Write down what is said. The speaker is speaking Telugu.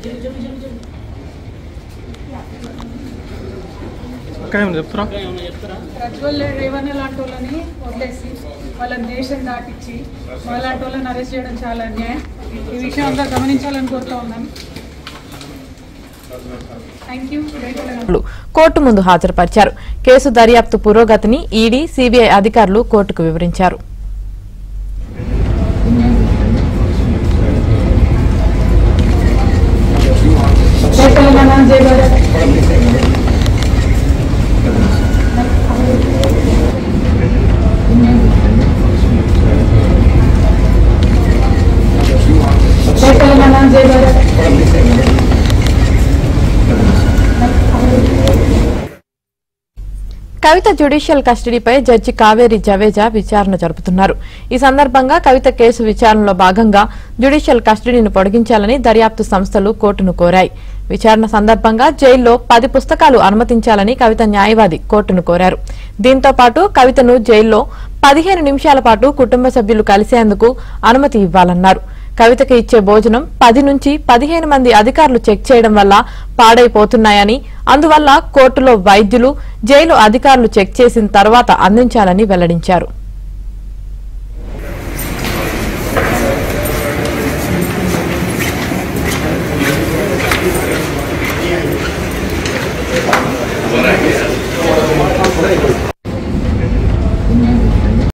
అక్కడ ఏమైనా చెప్తారా ప్రజ్వల్ రేవణ్ లాంటి వాళ్ళని వదిలేసి వాళ్ళని దేశం దాటించి వాళ్ళంటి వాళ్ళని అరెస్ట్ చేయడం చాలా అన్యాయం ఈ విషయం అంతా గమనించాలని కోరుతా ఉన్నాను థ్యాంక్ యూ లు కోర్టు ముందు హాజరుపరిచారు కేసు దర్యాప్తు పురోగతిని ఈడీ సీబీఐ అధికారులు కోర్టుకు వివరించారు జై తెలంగాణ జై భారత్ జై తెలంగాణ జై భారత్ కవిత జ్యుడిషియల్ కస్టడీపై జడ్జి కావేరి జవేజా విచారణ జరుపుతున్నారు ఈ సందర్భంగా కవిత కేసు విచారణలో భాగంగా జ్యుడిషియల్ కస్టడీని పొడిగించాలని దర్యాప్తు సంస్థలు కోర్టును కోరాయి విచారణ సందర్భంగా జైల్లో పది పుస్తకాలు అనుమతించాలని కవిత న్యాయవాది కోర్టును కోరారు దీంతో పాటు కవితను జైల్లో పదిహేను నిమిషాల పాటు కుటుంబ సభ్యులు కలిసేందుకు అనుమతి ఇవ్వాలన్నారు కవితకు ఇచ్చే భోజనం పది నుంచి పదిహేను మంది అధికారులు చెక్ చేయడం వల్ల పాడైపోతున్నాయని అందువల్ల కోర్టులో వైద్యులు జైలు అధికారులు చెక్ చేసిన తర్వాత అందించాలని వెల్లడించారు